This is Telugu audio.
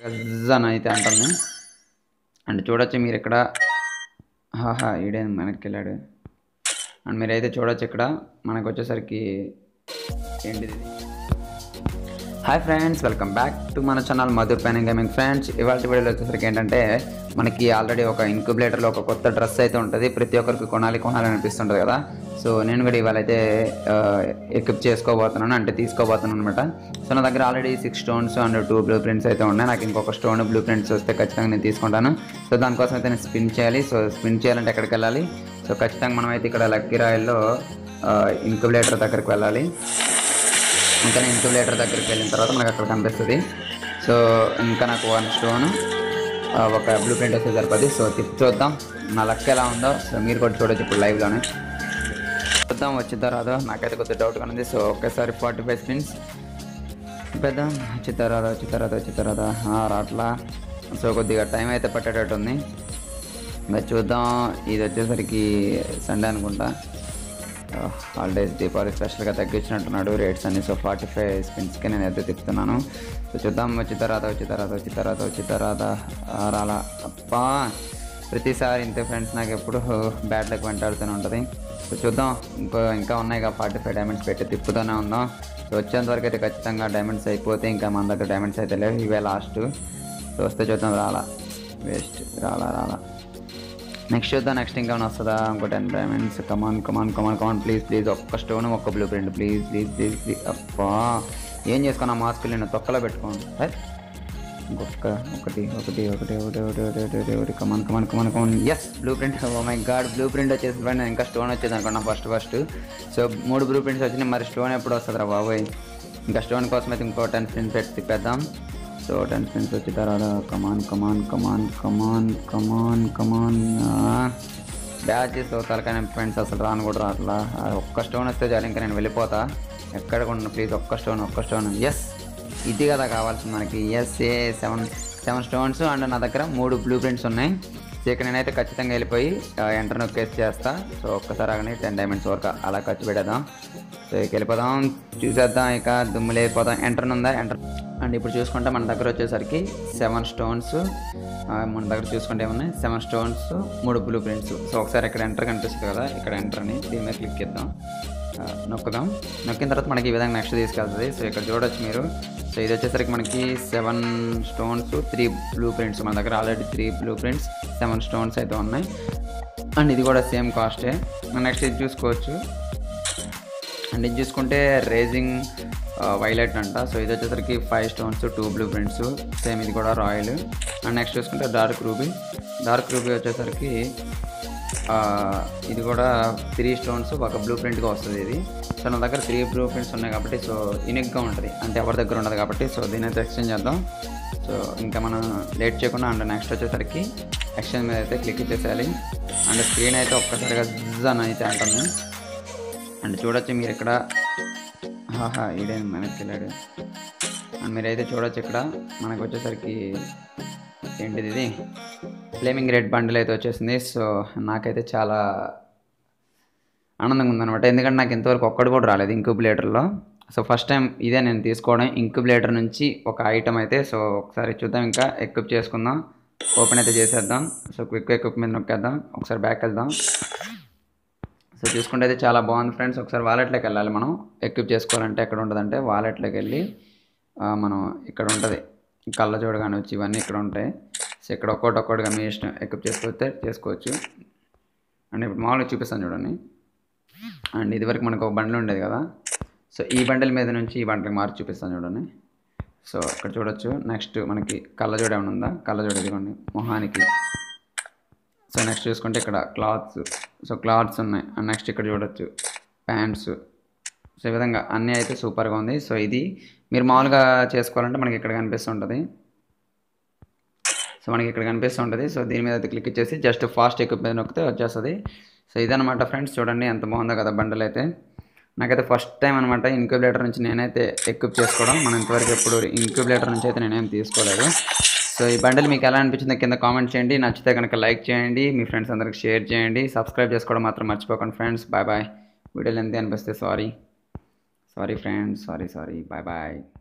అని అయితే అంటుంది అండ్ చూడొచ్చు మీరు ఇక్కడ హాహా ఈడే వెనక్కి వెళ్ళాడు అండ్ మీరైతే చూడొచ్చు ఇక్కడ మనకు వచ్చేసరికి ఏంటిది ఇది? Hi friends welcome back to మన channel Madhur pen gaming friends ఇవాళ వీడియోలో వచ్చేసరికి ఏంటంటే మనకి ఆల్రెడీ ఒక ఇంక్యుబులేటర్లో ఒక కొత్త డ్రెస్ అయితే ఉంటుంది ప్రతి ఒక్కరికి కొనాలి కొనాలి అనిపిస్తుంటుంది కదా సో నేను కూడా ఇవాళ అయితే ఎక్విప్ చేసుకోబోతున్నాను అంటే తీసుకోబోతున్నాను అనమాట సో నా దగ్గర already six stones and two blueprints అయితే ఉన్నాయి నాకు ఇంకొక స్టోన్ బ్లూ ప్రింట్స్ వస్తే ఖచ్చితంగా నేను తీసుకుంటాను సో దానికోసం అయితే నేను స్పిన్ చేయాలి సో స్పిన్ చేయాలంటే ఎక్కడికి వెళ్ళాలి సో ఖచ్చితంగా మనం అయితే ఇక్కడ లక్కీ రాయల్లో ఇంక్యుబులేటర్ దగ్గరికి వెళ్ళాలి ఇంకా నేను ఇంక్యుబులేటర్ దగ్గరికి వెళ్ళిన తర్వాత మనకు అక్కడ కనిపిస్తుంది సో ఇంకా నాకు వన్ స్టోన్ ఒక బ్లూ ప్రింట్ వస్తే సరిపోద్ది సో తిప్పి చూద్దాం నా లక్ ఎలా ఉందో సో మీరు కూడా చూడొచ్చు ఇప్పుడు లైవ్లోనే చూద్దాం వచ్చిద్దా రాదో నాకైతే కొద్దిగా డౌట్గా ఉంది సో ఒకేసారి ఫార్టీ ఫైవ్ స్పిన్స్ పెద్ద వచ్చిద్దా రాదా వచ్చిద్దా రాదా వచ్చిద్దా రాదా ఆ, రాట్లా సో కొద్దిగా టైం అయితే పట్టేటట్టు ఉంది ఇంకా చూద్దాం ఇది వచ్చేసరికి సండే అనుకుంటా హాలిడేస్ దీపావళి స్పెషల్గా తగ్గించినట్టున్నాడు రేట్స్ అన్ని సో ఫార్టీ ఫైవ్ స్పిన్స్కి నేను అయితే తిప్పుతున్నాను సో చూద్దాం వచ్చి తర్వాత వచ్చి తర్వాత వచ్చి తర్వాత వచ్చి తర్వాత ఆ, రాలా అప్పా ప్రతిసారి ఇంతే ఫ్రెండ్స్ నాకు ఎప్పుడు బ్యాడ్ లక్ వెంటాడుతూనే ఉంటుంది సో చూద్దాం ఇంకో ఇంకా ఉన్నాయి కదా ఫార్టీ ఫైవ్ డైమండ్స్ పెట్టి తిప్పుతూనే ఉందాం సో వచ్చేంత వరకు అయితే ఖచ్చితంగా డైమండ్స్ అయిపోతే ఇంకా మన దగ్గర డైమండ్స్ అయితే లేవు ఇవే లాస్ట్ సో వస్తే చూద్దాం రాలా వేస్ట్ రాలా రాలా నెక్స్ట్ చూద్దాం నెక్స్ట్ ఇంకా వస్తుందా ఇంకో ten diamonds come on come on come on come on please please ఒక్క స్టోన్ ఒక్క blueprint please please please please అబ్బా ఏం చేసుకున్నా మాస్క్ నేను తొక్కలో పెట్టుకోండి హే? ఇంకొక ఒకటి ఒకటి ఒకటి ఒకటి ఒకటి ఒకటి ఒకటి ఒకటి ఒకటి come on come on come on come on yes blueprint oh my god blueprint వచ్చేసి ఫ్రెండ్ ఇంకా స్టోన్ వచ్చేది అనుకున్నా ఫస్ట్ ఫస్ట్ సో మూడు బ్లూ ప్రింట్స్ వచ్చినాయి మరి స్టోన్ ఎప్పుడు వస్తుందిరా బాబోయ్ ఇంకా స్టోన్ కోసం అయితే ఇంకో టెన్ స్పిన్స్ పెట్టి తిప్పేద్దాం సో టెన్ స్పిన్స్ వచ్చిన తర్వాత కమాన్ కమాన్ కమాన్ కమాన్ కమాన్ కమాన్ బ్యాచెస్ తలకాయ ఫ్రెండ్స్ అసలు రాను కూడా రాట్లా ఆ ఒక్క స్టోన్ వస్తే చాలు ఇంకా నేను వెళ్ళిపోతా ఎక్కడ కూడా ప్లీజ్ ఒక్క స్టోన్ ఒక్క స్టోన్ ఎస్ ఇది కదా కావాల్సింది మనకి ఎస్ ఏ సెవెన్ సెవెన్ స్టోన్స్ అండ్ నా దగ్గర మూడు బ్లూ ప్రింట్స్ ఉన్నాయి సో ఇక్కడ నేనైతే ఖచ్చితంగా వెళ్ళిపోయి ఎంటర్ నొక్కేసి చేస్తా సో ఒక్కసారి ఆగని టెన్ డైమండ్స్ వరకు అలా ఖర్చు పెట్టేద్దాం సో ఇక వెళ్ళిపోదాం చూసేద్దాం ఇక దుమ్ములు అయిపోదాం ఎంటర్ ఉందా ఎంటర్ అండ్ ఇప్పుడు చూసుకుంటే మన దగ్గర వచ్చేసరికి సెవెన్ స్టోన్స్ మన దగ్గర చూసుకుంటే ఏమున్నాయి సెవెన్ స్టోన్స్ మూడు బ్లూ ప్రింట్స్ సో ఒకసారి ఇక్కడ ఎంటర్ కనిపిస్తుంది కదా ఇక్కడ ఎంటర్ అని దీని మీద క్లిక్ చేద్దాం ఆ, నొక్కుదాం నొక్కిన తర్వాత మనకి ఈ విధంగా నెక్స్ట్ తీసుకెళ్తుంది సో ఇక్కడ చూడొచ్చు మీరు సో ఇది వచ్చేసరికి మనకి seven stones three blueprints మన దగ్గర already three blueprints seven stones అయితే ఉన్నాయి అండ్ ఇది కూడా సేమ్ కాస్టే నెక్స్ట్ ఇది చూసుకోవచ్చు అండ్ ఇది చూసుకుంటే రేజింగ్ వైలెట్ అంట సో ఇది వచ్చేసరికి five stones two blueprints same ఇది కూడా రాయల్ అండ్ నెక్స్ట్ చూసుకుంటే డార్క్ రూబీ డార్క్ రూబీ వచ్చేసరికి ఆ, ఇది కూడా త్రీ స్టోన్స్ ఒక బ్లూ ప్రింట్గా వస్తుంది ఇది సో నా దగ్గర త్రీ బ్లూ ప్రింట్స్ ఉన్నాయి కాబట్టి సో యూనిక్గా ఉంటుంది అంటే ఎవరి దగ్గర ఉండదు కాబట్టి సో దీని అయితే ఎక్స్చేంజ్ చేద్దాం సో ఇంకా మనం లేట్ చేయకుండా అండ్ నెక్స్ట్ వచ్చేసరికి ఎక్స్చేంజ్ మీద అయితే క్లిక్ చేసేయాలి అండ్ స్క్రీన్ అయితే ఒక్కసారిగా జిజ్ అని అయితే అంటుంది అండ్ చూడొచ్చు మీరు ఇక్కడ హాహా ఈడే వెనక్కి వెళ్ళాడు అండ్ మీరైతే చూడొచ్చు ఇక్కడ మనకు వచ్చేసరికి ఏంటిది ఇది ఫ్లేమింగ్ రెడ్ బండిల్ అయితే వచ్చేసింది సో నాకైతే చాలా ఆనందంగా ఉందన్నమాట ఎందుకంటే నాకు ఇంతవరకు ఒక్కడు కూడా రాలేదు ఇంక్యుబులేటర్లో సో ఫస్ట్ టైం ఇదే నేను తీసుకోవడం ఇంక్యుబులేటర్ నుంచి ఒక ఐటమ్ అయితే సో ఒకసారి చూద్దాం ఇంకా ఎక్విప్ చేసుకుందాం ఓపెన్ అయితే చేసేద్దాం సో క్విక్ ఎక్విప్ మీద నొక్కేద్దాం ఒకసారి బ్యాక్ వెళ్దాం సో చూసుకుంటే అయితే చాలా బాగుంది ఫ్రెండ్స్ ఒకసారి వాలెట్లోకి వెళ్ళాలి మనం ఎక్విప్ చేసుకోవాలంటే ఎక్కడ ఉంటుందంటే వాలెట్లోకి వెళ్ళి ఆ, మనం ఇక్కడ ఉంటుంది కళ్ళజోడు కానీ వచ్చి ఇవన్నీ ఇక్కడ ఉంటాయి సో ఇక్కడ ఒక్కొక్కటి ఒక్కొక్కటిగా మీ ఇష్టం ఎక్విప్ చేసుకోవచ్చు చేసుకోవచ్చు అండ్ ఇప్పుడు మామూలుగా చూపిస్తాను చూడండి అండ్ ఇదివరకు మనకు ఒక బండిల్ ఉండేది కదా సో ఈ బండిల్ మీద నుంచి ఈ బండికి మార్చి చూపిస్తాను చూడండి సో ఇక్కడ చూడొచ్చు నెక్స్ట్ మనకి కళ్ళజోడు ఏమైనా ఉందా కళ్ళజోడు ఇదిగోండి మొహానికి సో నెక్స్ట్ చూసుకుంటే ఇక్కడ క్లాత్స్ సో క్లాత్స్ ఉన్నాయి అండ్ నెక్స్ట్ ఇక్కడ చూడొచ్చు ప్యాంట్స్ సో ఈ విధంగా అన్నీ అయితే సూపర్గా ఉంది సో ఇది మీరు మామూలుగా చేసుకోవాలంటే మనకి ఇక్కడ కనిపిస్తుంటుంది సో మనకి ఇక్కడ కనిపిస్తుంటుంది సో దీని మీద అయితే క్లిక్ చేసి జస్ట్ ఫాస్ట్ ఎక్విప్ మీద నొక్కితే వచ్చేస్తుంది సో ఇదనమాట ఫ్రెండ్స్ చూడండి ఎంత బాగుందో కదా బండలు అయితే నాకైతే ఫస్ట్ టైం అనమాట ఇంక్యుబులేటర్ నుంచి నేనైతే ఎక్విప్ చేసుకోవడం మనం ఇంతవరకు ఎప్పుడు ఇంక్యుబులేటర్ నుంచి అయితే నేనేం తీసుకోలేదు సో ఈ బండల్ మీకు ఎలా అనిపించిందో కింద కామెంట్ చేయండి నచ్చితే కనుక లైక్ చేయండి మీ ఫ్రెండ్స్ అందరికి షేర్ చేయండి సబ్స్క్రైబ్ చేసుకోవడం మాత్రం మర్చిపోకండి ఫ్రెండ్స్ బాయ్ బాయ్ వీడియోలు ఎంత అనిపిస్తే sorry sorry friends sorry sorry bye bye